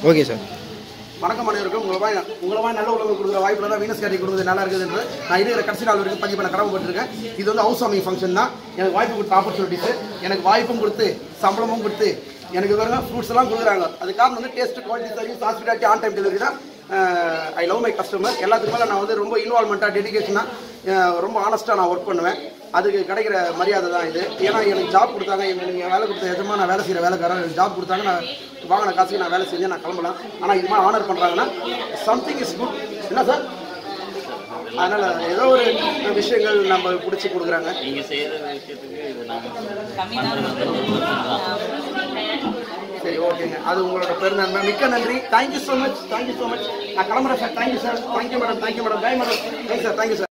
okay sir வணக்கம் அனைவருக்கும் உங்களை மாதிரி உங்களை மாதிரி நல்ல உலகம் கொடுக்குற வாய்ப்பு தான் வீனஸ் கேட்டி கொடுக்குறது நல்லா இருக்குதுன்றது நான் இருக்கிற கடைசி நாள் வரைக்கும் பதிவு பண்ண கடமைப்பட்டிருக்கேன் இது வந்து ஹவுஸ் வார்மிங் ஃபங்க்ஷன் தான் எனக்கு வாய்ப்பு கொடுத்த ஆப்பர்ச்சுனிட்டிஸ் எனக்கு வாய்ப்பும் கொடுத்து சம்பளமும் கொடுத்து எனக்கு வேறு ஃப்ரூட்ஸ் எல்லாம் கொடுக்குறாங்க அது காரணம் வந்து taste quality service hospitality on time delivery தான் ஐ லவ் மை கஸ்டமர் எல்லாத்துக்கும் மேலே நான் வந்து ரொம்ப இன்வால்மெண்ட்டாக டெடிகேஷனாக ரொம்ப ஆனஸ்ட்டாக நான் ஒர்க் பண்ணுவேன் அதுக்கு கிடைக்கிற மரியாதை தான் இது ஏன்னா எனக்கு ஜாப் கொடுத்தாங்க எனக்கு நீங்கள் வேலை கொடுத்த எஜமா நான் வேலை செய்கிற வேலைக்காரன் எனக்கு ஜாப் கொடுத்தாங்க நான் வாங்கின காசுக்கு நான் வேலை செஞ்சேன் நான் கிளம்பலாம் ஆனால் இது மாதிரி ஆனர் பண்ணுறாங்கன்னா சம்திங் இஸ் குட் என்ன சார் அதனால் ஏதோ ஒரு விஷயங்கள் நம்ம பிடிச்சி கொடுக்குறாங்க நீங்க செய்யற விஷயத்துக்கு இது நாங்க சரி ஓகேங்க அது உங்களோட பெருந்தன்மை மிக்க நன்றி thank you so much thank you so much நான் கிளம்புறேன் sir thank you sir thank you madam thank you madam bye madam thank you sir thank you sir